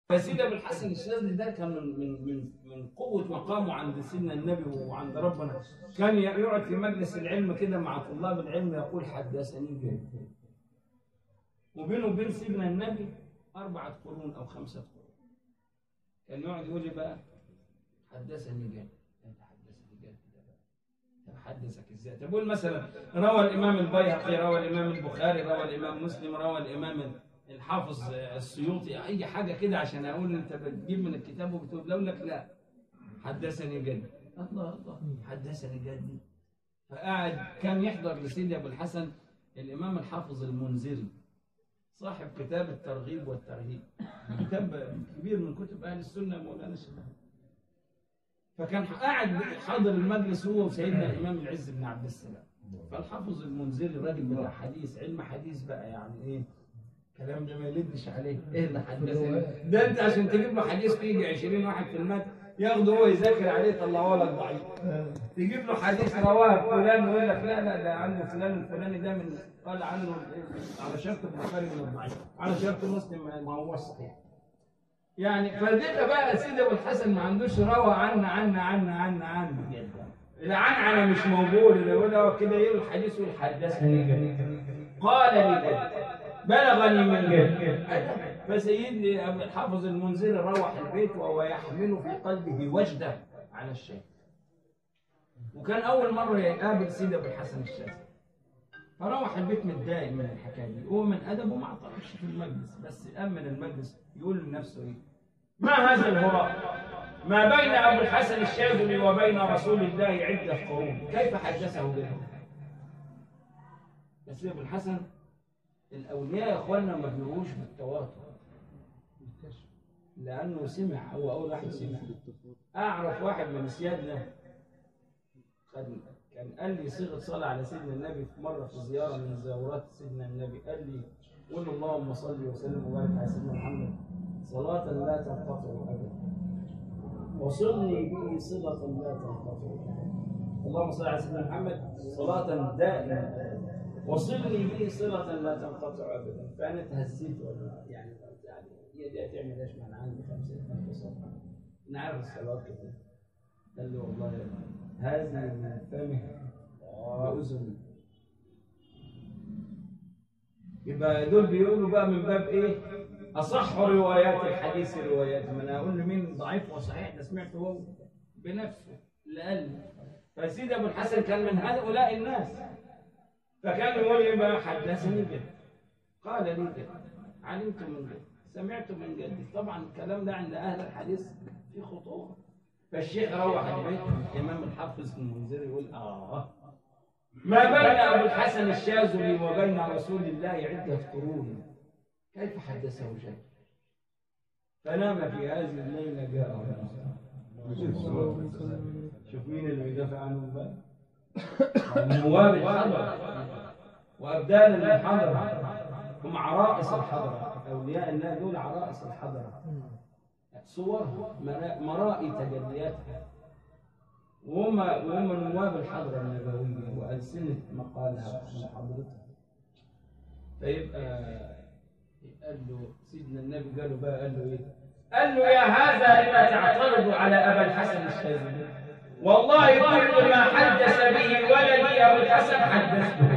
فسيدي ابو الحسن الشاذلي ده كان من من من من قوه مقامه عند سيدنا النبي وعند ربنا كان يقعد في مجلس العلم كده مع طلاب العلم يقول حدثني جد وبينه وبين سيدنا النبي اربعه قرون او خمسه قرون كان يقعد يقول لي بقى حدثني جد انت حدثني جد ده بقى طب حدثك ازاي طب قول مثلا روى الامام البيهقي روى الامام البخاري روى الامام مسلم روى الامام الحافظ السيوطي اي حاجه كده عشان اقول انت بتجيب من الكتاب وبتقول لو لك لا حدثني جدي الله الله حدثني جدي فقعد كان يحضر لسيدي ابو الحسن الامام الحافظ المنذري صاحب كتاب الترغيب والترهيب كتاب كبير من كتب اهل السنه مولانا الشيخ فكان قاعد حاضر المجلس هو وسيدنا الامام العز بن عبد السلام فالحافظ المنذري راجل بتاع حديث علم حديث بقى يعني ايه الكلام ده ما يلدش عليه ايه اللي حدثني ده انت عشان تجيب له حديث فيه 20 واحد في المد ياخده هو يذاكر عليه يطلعوه لك ضعيف تجيب له حديث رواه فلان ويقول لك لا لا ده عنه فلان الفلاني ده من قال عنه على شرط البخاري من الضعيف على شرط مسلم ما هو صحيح يعني فديك بقى سيدي ابو الحسن ما عندوش روى عنا عنا عنا عنا عنا العنعنه مش موجود اللي يقول هو كده يقول الحديث يقول حدثني قال لي جد بلغني من جد فسيدي أبو الحافظ المنذري روح البيت وهو يحمل في قلبه وجده على الشيء وكان اول مره يقابل سيدي ابو الحسن الشاذلي فروح البيت متضايق من الحكايه دي هو من ادبه ما اعترفش في المجلس بس امن المجلس يقول لنفسه ايه ما هذا الهراء ما بين ابو الحسن الشاذلي وبين رسول الله عده قرون كيف حدثه به بس ابو الحسن الاولياء يا اخوانا ما بيروش بالتواتر لانه سمع هو اول واحد سمع اعرف واحد من سيادنا كان كان قال لي صيغه صلاه على سيدنا النبي في مره في زياره من زيارات سيدنا النبي قال لي قل اللهم صل وسلم وبارك على سيدنا محمد صلاه لا تنقطع ابدا وصلني به صله لا تنقطع اللهم صل على سيدنا محمد صلاه دائمه وصلني به صلة لا تنقطع أبدا فأنا تهزيت ولا يعني يعني هي دي هتعمل ايش ما أنا عندي 50 ألف صفحة أنا عارف الصلاة كده قال لي والله هذه من فمه وأذني يبقى دول بيقولوا بقى من باب إيه؟ أصح روايات الحديث روايات ما أنا أقول لمين ضعيف وصحيح ده سمعته هو بنفسه اللي قال لي فسيدي أبو الحسن كان من هؤلاء الناس فكان يقول لي بقى حدثني جد قال لي جد علمت من جد سمعت من جد طبعا الكلام ده عند اهل الحديث في خطوره فالشيخ روح البيت الامام الحافظ المنذري يقول اه ما بين ابو الحسن الشاذلي وبين رسول الله عده قرون كيف حدثه جد فنام في هذه الليله جاءه شوف مين اللي بيدافع عنه بقى نواب الحضرة وأبدال الحضرة هم عرائس الحضرة أولياء الله دول عرائس الحضرة صور مرائي تجلياتها وهم وهم نواب الحضرة النبوية وألسنة مقالها ومحاضرتها فيبقى قال له سيدنا النبي قال له بقى قال له ايه؟ قال له يا هذا لما تعترض على ابا الحسن الشاذلي والله كل ما حدث به ولدي ابو الحسن حدثته